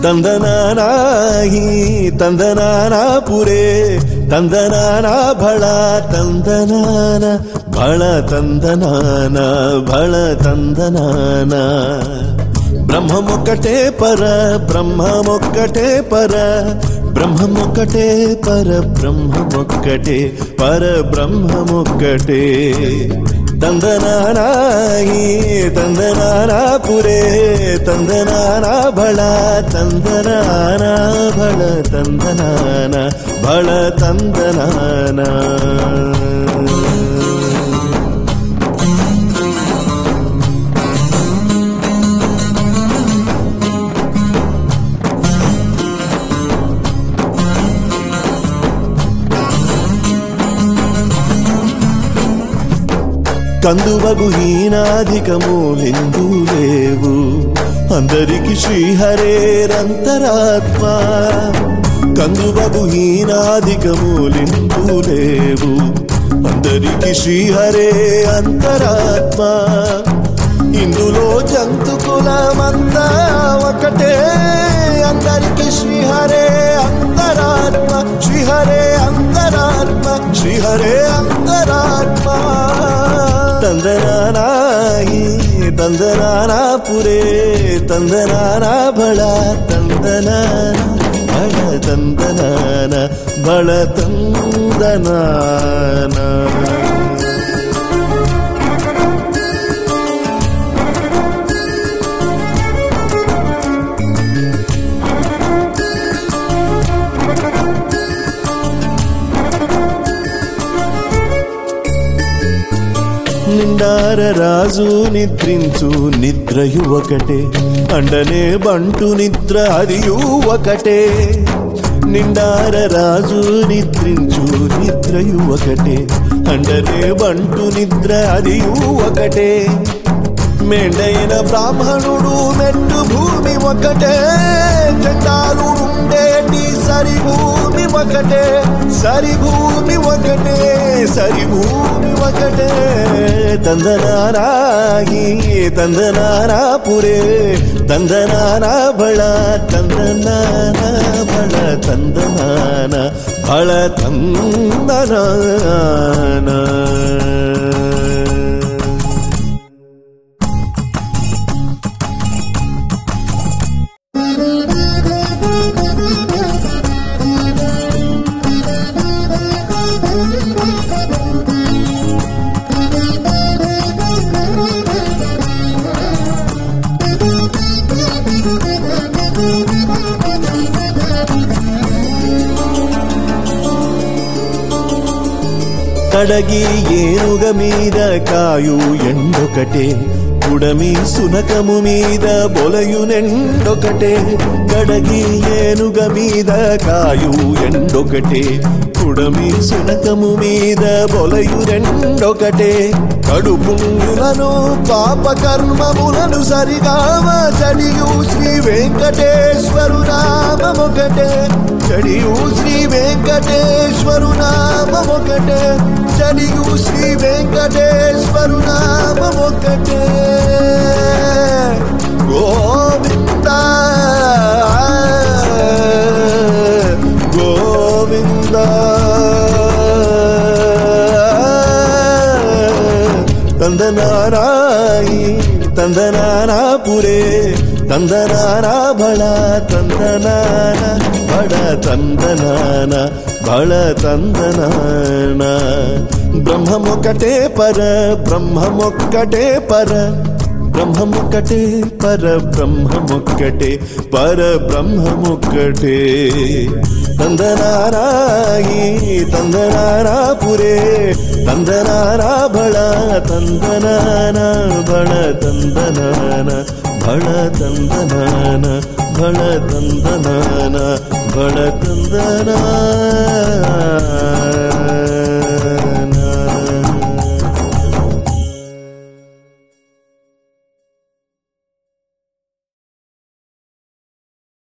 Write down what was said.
ದಂದನಾನಾಹಿ ತಂದನಾನ ಪುರೇ ತಂದನಾನ ಭಳ ತಂದನಾನ ಭಳ ತಂದನಾನ ಭಳ ತಂದನಾನ బ్రహ్మమొక్కటే పర బ్రహ్మమొక్కటే పర బ్రహ్మమొక్కటే పర బ్రహ్మమొక్కటే పర బ్రహ్మమొక్కటే తందనానాయి తందనానా పురే తందనానా బళ తందనానా బళ తందనాన బళ తందనానా కందువగు హీనాధికము హిందూ లేవు అందరికి శ్రీహరేరంతరాత్మ కందువగు హీనాధికము లిందు లేవు అందరికి శ్రీహరే అంతరాత్మ ఇందులో జంతు కులమంతా ఒకటే అందరికి శ్రీహరే అంతరాత్మ శ్రీహరే అంతరాత్మ శ్రీహరే అంతరాత్మ తందనానాయి తందనానా పురే తందనానా బళ తందనాన బళ తందనాన బళ తందనాన నిండార రాజు నిద్రించు నిద్రయు ఒకటే అండనే బంటు నిద్ర అదియు ఒకటే నిండార రాజు నిద్రించు నిద్రయు ఒకటే అండనే బంటు నిద్ర అదియు ఒకటే మెండైన బ్రాహ్మణుడు మెట్టు భూమి ఒకటే చండాలు ఉండేటి సరి భూమి ఒకటే సరి భూమి ఒకటే సరి భూమి ఒకటే తందనారాగి తందనారా పురే తందనానా బళ తందనాన బళ తందనాన బళ తందనాన కడగి ఏనుగ మీద కాయు ఎండొకటే కుడమి సునకము మీద బొలయునెండొకటే కడగి ఏనుగ మీద కాయు ఎండొకటే కుడమి సునకము మీద బొలయు రెండొకటే కడుపులను పాప కర్మములను సరిగావ చడియు శ్రీ వెంకటేశ్వరు నామమొకటే చడియు శ్రీ వెంకటేశ్వరు నామమొకటే చడియు శ్రీ వెంకటేశ్వరు నామమొకటే గోవింద గోవింద తందనారాయి తందనానా పురే తందనానా బళ తందనాన బళ తందనాన బళ తందనాన బ్రహ్మమొక్కటే పర బ్రహ్మమొక్కటే పర బ్రహ్మమొక్కటే పర బ్రహ్మమొక్కటే పర బ్రహ్మమొక్కటే తందనారాయి తందనారా పురే తందనారా బళ తందనాన బళ తందనాన బళ తందనాన బళ తందనాన బళ తందనా